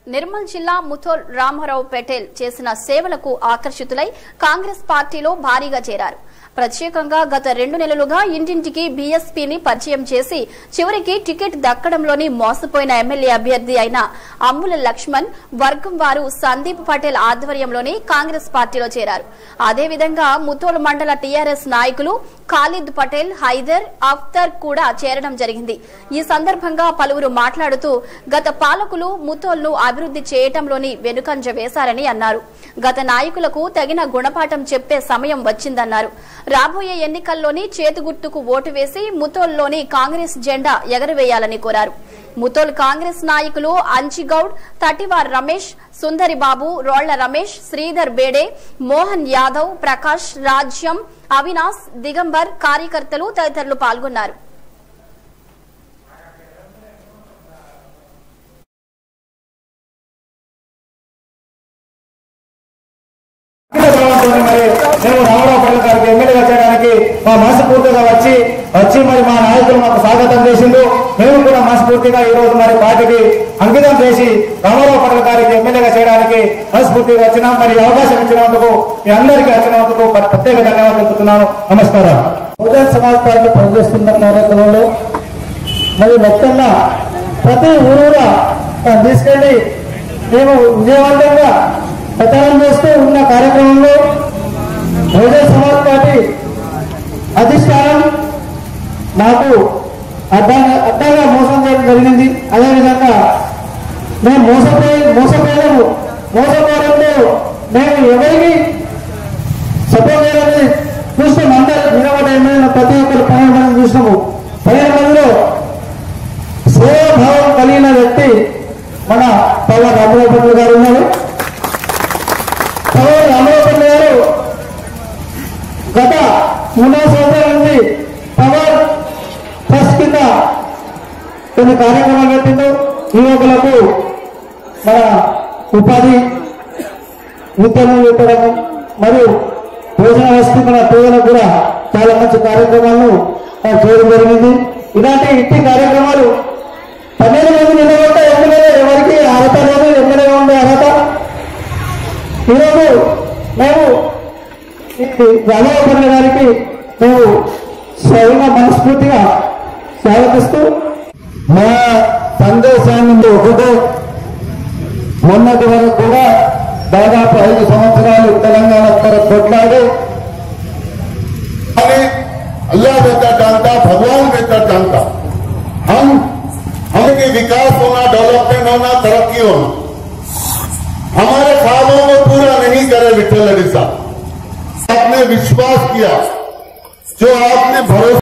నిర్మల్ జిల్లా ముథోల్ రామారావు పటేల్ చేసిన సేవలకు ఆకర్షితులై కాంగ్రెస్ పార్టీలో భారీగా చేరారు ప్రత్యేకంగా గత రెండు నెలలుగా ఇంటింటికి బీఎస్పీని పరిచయం చేసి చివరికి టికెట్ దక్కడంలోని మోసపోయిన ఎమ్మెల్యే అభ్యర్థి అయిన అమ్ముల లక్ష్మణ్ వర్గం వారు సందీప్ పటేల్ ఆధ్వర్యంలోని కాంగ్రెస్ పార్టీలో చేరారు అదేవిధంగా ముథోల్ మండల టీఆర్ఎస్ నాయకులు ఖాలిద్ పటేల్ హైదర్ అఖ్తర్ కూడా చేరడం జరిగింది ఈ సందర్భంగా పలువురు మాట్లాడుతూ గత పాలకులు ముథోల్ను అభివృద్ధి చేయటంలోని వెనుకంజ వేశారని అన్నారు గత నాయకులకు తగిన గుణపాఠం చెప్పే సమయం వచ్చిందన్నారు రాబోయే ఎన్నికల్లోని చేతిగుర్తుకు ఓటు వేసి ముథోల్లోని కాంగ్రెస్ జెండా ఎగరవేయాలని కోరారు ముతోల్ కాంగ్రెస్ నాయకులు అంచిగౌడ్ తటివార్ రమేష్ సుందరి బాబు రోళ్ల రమేష్ శ్రీధర్ బేడే మోహన్ యాదవ్ ప్రకాష్ రాజ్యం అవినాష్ దిగంబర్ కార్యకర్తలు తదితరులు పాల్గొన్నారు భావంతోనే మరి మేము రామారావు పట్ల గారికి ఎమ్మెల్యేగా చేయడానికి మా మనస్ఫూర్తిగా వచ్చి వచ్చి మరి మా నాయకులు మాకు స్వాగతం చేసిండు మేము కూడా మనస్ఫూర్తిగా ఈ రోజు మరి పార్టీకి అంకితం చేసి రామారావు పట్ల గారికి ఎమ్మెల్యేగా చేయడానికి మనస్ఫూర్తిగా వచ్చినాం మరి ఈ అవకాశం ఇచ్చినందుకు మీ అందరికీ వచ్చినందుకు మరి ప్రత్యేక ధన్యవాదాలు తెలుపుతున్నాను నమస్కారం బహుజన్ సమాజ్ పార్టీ పనిచేస్తున్న కార్యక్రమంలో మరి మొత్తంగా ప్రతి ఊరూరా తీసుకెళ్లి మేము విజయవంతంగా ప్రచారం చేస్తూ ఉన్న కార్యక్రమంలో బహుజన్ సమాజ్ పార్టీ అధిష్టానం నాకు అడ్డంగా అడ్డంగా మోసం చేయడం జరిగింది అదేవిధంగా మేము మోసపోయి మోసపోయాము మోసపోవడంలో మేము ఎవరికి సపోర్ట్ చేయాలని చూస్తాం అందరూ నిలబడి ఎమ్మెల్యే ప్రతి ఒక్కరు పన్నెండు మంది చూసినాము పన్నెండు మందిలో సేవాభావం కలిగిన వ్యక్తి మన పవన్ రామరాపల్లి గారు ఉన్నారు పవన్ రామరాపల్లి గారు గత మూడో సంవత్సరాల నుంచి పవర్ ట్రస్ట్ కింద కొన్ని కార్యక్రమాలు పెట్టిండు యువకులకు మన ఉపాధి ఉద్యమం పెట్టడము మరియు భోజన వస్తు మన పేదలకు కూడా చాలా మంచి కార్యక్రమాలను ఆయన చేయడం జరిగింది ఇలాంటి ఇంటి కార్యక్రమాలు పన్నెండు మంది నిలబడ్డ ఎమ్మెల్యే ఎవరికి అర్హత లేదు ఎమ్మెల్యే ఉండే అర్హత ఈరోజు మేము ఈ రామాపల్లి గారికి మేము స్వయంగా మనస్ఫూర్తిగా స్వాగతిస్తూ మా సందేశాన్ని ఒకటే మొన్నటి వరకు కూడా దాదాపు ఐదు సంవత్సరాలు తెలంగాణ తరఫు కొట్లాడి हमें अल्लाह बेहतर जानता भगवान बेहतर जानता हम हमें विकास होना डेवलपमेंट होना तरक्की होना हमारे ख्वाबों को पूरा नहीं करे विठल रेड्डी साहब आपने विश्वास किया जो आपने भरोसा